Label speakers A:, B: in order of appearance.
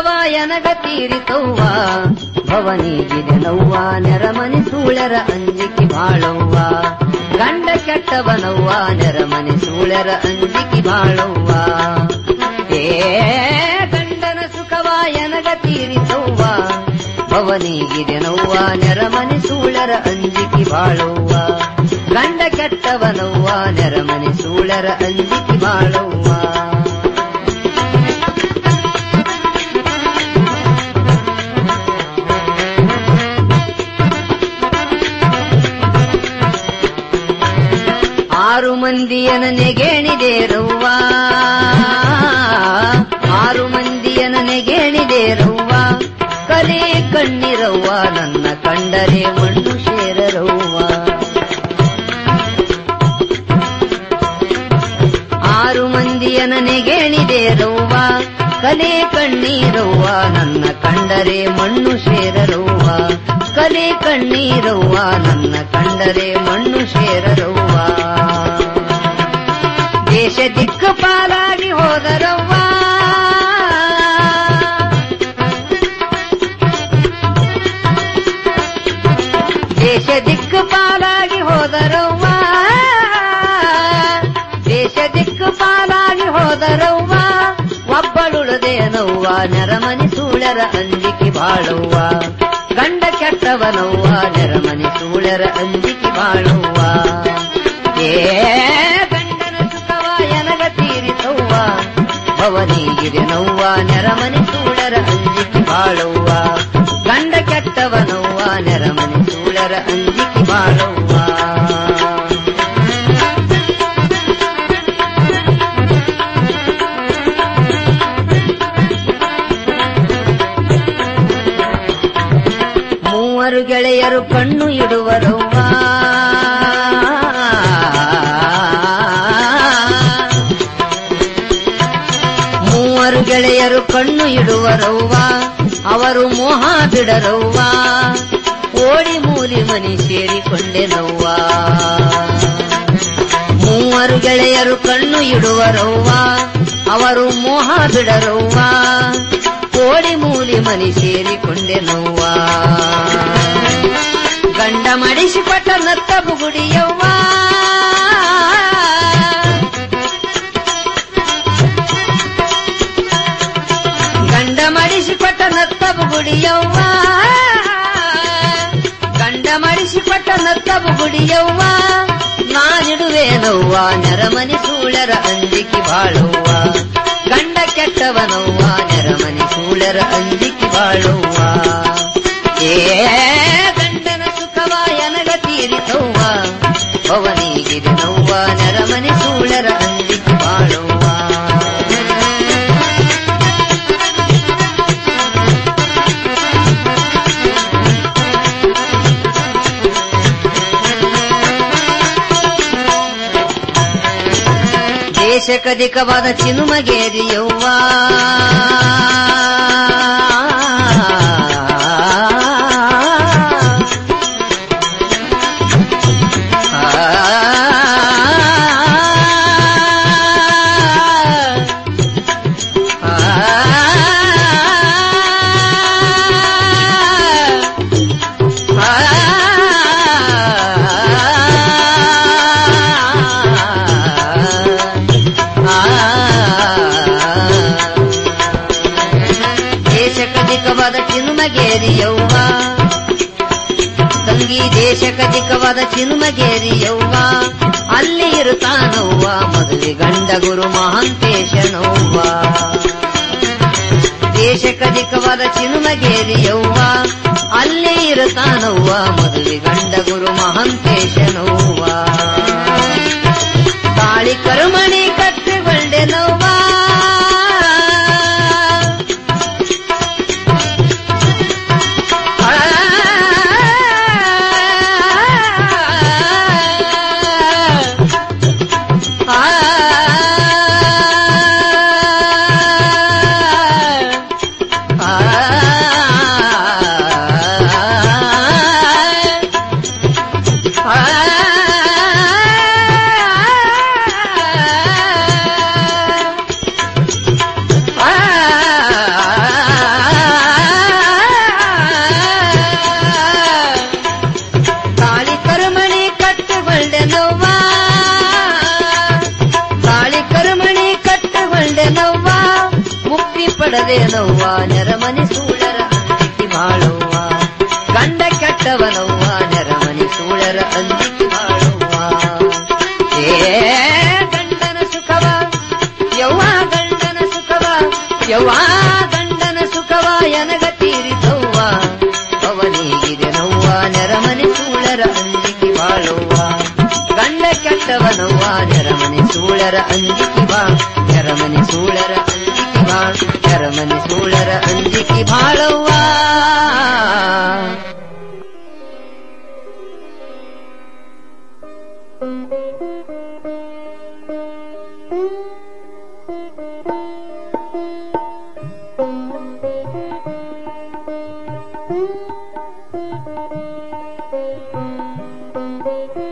A: ಸುಖವ ಎನಗ ತೀರಿತವ್ವ ಭವನಿಗಿದೆ ನವ್ವ ನೆರಮನಿ ಸೂಳರ ಅಂಜಿಕಿ ಬಾಳವ್ವ ಗಂಡ ಕೆಟ್ಟವನವ್ವ ನೆರಮನಿ ಸೂಳರ ಅಂಜಿಕಿ ಬಾಳವ್ವ ಏ ಗಂಡನ ಸುಖವ ಎನಗ ತೀರಿತವ್ವ ಭವನಿಗಿದೆ ನವ್ವ ನೆರಮನಿ ಸೂಳರ ಅಂಜಿಕಿ ಬಾಳವ್ವ ಗಂಡ ಕೆಟ್ಟವನವ್ವ ನೆರಮನಿ ಸೂಳರ ಅಂಜಿಕಿ ಬಾಳವ್ವ ಆರು ಮಂದಿಯನ ನೆಗೆಣಿದೆ ರವ್ವ ಆರು ಮಂದಿಯನ ನೆಗೆಣಿದೆ ರವ್ವ ಕಲೆ ಕಣ್ಣಿರವ್ವ ನನ್ನ ಕಂಡರೆ ಮಣ್ಣು ಸೇರರವ್ವ ಆರು ಮಂದಿಯನ ನೆಗೆಣಿದೆ ರವ್ವ ಕಲೆ ಕಣ್ಣೀರವ್ವ ನನ್ನ ಕಂಡರೆ ಮಣ್ಣು ಸೇರರವ್ವ ಕಲೆ ಕಣ್ಣೀರವ್ವ ನನ್ನ ಕಂಡರೆ ಮಣ್ಣು ಸೇರರವ್ವ ದೇಶ ದಿಕ್ಕು ಪಾಲಾಗಿ ಹೋದರವ್ವ ದೇಶ ದಿಕ್ಕು ಪಾಲಾಗಿ ಹೋದರವ್ವ ದೇಶ ದಿಕ್ಕು ಪಾಲಾಗಿ ಹೋದರವ್ವ ಒಬ್ಬಳುಳದೇನವ್ವ ನೆರಮನಿ ಸೂಳರ ಅಂಜಿಕಿ ಬಾಳವ್ವ ಗಂಡ ಕೆಟ್ಟವನವ್ವ ನೆರಮನಿ ಸೂಳರ ಅಂಜಿಕಿ ಬಾಳವ್ವ ಏ ಗಂಡನ ಸುಖವ ಎನಗ ತೀರಿತವ್ವ ಭವನಿಗಿದೆ ನವ್ವ ನೆರಮನಿ ಸೂಳರ ಅಂಜಿಕಿ ಬಾಳವ್ವ ಗಂಡ ಕೆಟ್ಟವನವ್ವ ನೆರಮನಿ ಸೂಳರ ಅಂಜಿಕಿ ಬಾಳವ್ವ ಮೂವರು ಗೆಳೆಯರು ಕಣ್ಣು ಇಡುವರವ್ವ ಮೂವರು ಗೆಳೆಯರು ಕಣ್ಣು ಇಡುವರವ್ವ ಅವರು ಮೋಹ ಬಿಡರವ್ವ ಓಡಿ ಮೂಲಿ ಮನಿ ಸೇರಿಕೊಂಡೆನವ್ವ ಮೂವರು ಗೆಳೆಯರು ಕಣ್ಣು ಇಡುವರವ್ವ ಅವರು ಮೋಹ ಬಿಡರವ್ವ ಕೋಡಿ ಮೂಲಿ ಮನಿ ಸೇರಿಕೊಂಡೆನವ್ವ ಗಂಡ ಮಡಿಸಿಪಟ್ಟ ನತ್ತ ಬುಗುಡಿಯವ್ವ ಗಂಡ ಮಡಿಸಿಪಟ್ಟ ನತ್ತ ಬುಗುಡಿಯವ್ವ ಗಂಡ ಮಡಿಸಿಪಟ್ಟ ನತ್ತ ಬುಗುಡಿಯವ್ವ ನಾನಿಡುವೇನವ್ವ ನೆರಮನಿ ಸೂಳರ ಅಂಜಿಕಿ ಬಾಳುವ ಗಂಡ ಕೆಟ್ಟವನವ್ವ ನೆರಮನಿ ಸೂಳರ ಅಂಜಿಕಿ ಬಾಳುವ ಏ ಗಂಡನ ಸುಖವ ಎನಗ ತೀರಿತವ್ವ ಭವನಿಗಿದೆ ನವ್ವ ನೆರಮನಿ ಸೂಳರ ಅಂಜಿಕಿ ಬಾಳುವ ದೇಶಕಧಿಕವಾದ ಚಿನುಮಗೇರಿಯವ್ವ ದೇಶಕಧಿಕವಾದ ಚಿನುಮಗೇರಿಯವ್ವ ತಂಗಿ ದೇಶಕಧಿಕವಾದ ಚಿನುಮಗೇರಿಯವ್ವ ಅಲ್ಲಿ ಇರುತ್ತಾನವ್ವ ಮದುವೆ ಗಂಡ ಗುರು ಮಹಾಂತೇಶನವ್ವ ದೇಶಕಧಿಕವಾದ ಚಿನುಮಗೇರಿಯವ್ವ ಅಲ್ಲಿ ಇರುತ್ತಾನವ್ವ ಮದುವೆ ಗಂಡ ಗುರು ಮಹಾಂತೇಶನವ್ವ ತಾಳಿ ಕರುಮಣಿ ಕಟ್ಟಿಕೊಂಡೆನವ್ವ ಆ ಪಡದೇನವ್ವ ನೆರಮನಿ ಸೂಳರ ಅಂಜಿಕೆ ಬಾಳವ್ವ ಗಂಡ ಕೆಟ್ಟವನವ್ವ ನೆರಮನಿ ಸೂಳರ ಅಂಜಿಕೆ ಬಾಳವ್ವ ಏ ಗಂಡನ ಸುಖವ ಯವ್ವ ಗಂಡನ ಸುಖವ ಯವ್ವ ಗಂಡನ ಸುಖವ ಎನಗ ತೀರಿತವ್ವ ಅವನಿಗಿದೆ ನವ್ವ ನೆರಮನಿ ಸೂಳರ ಅಂಜಿಕೆ ಬಾಳವ್ವ ಗಂಡ ಕೆಟ್ಟವನವ್ವ ನೆರಮನಿ ಸೂಳರ ಅಂಜಿಕೆ ಬಾ ನೆರಮನಿ ಸೂಳರ ಅಂಜಿಕೆ ಬಾ ನೆರಮನಿ ಸೂಳರ ಅಂಜಿಕೆ ಬಾಳವ್ವ
B: Thank you.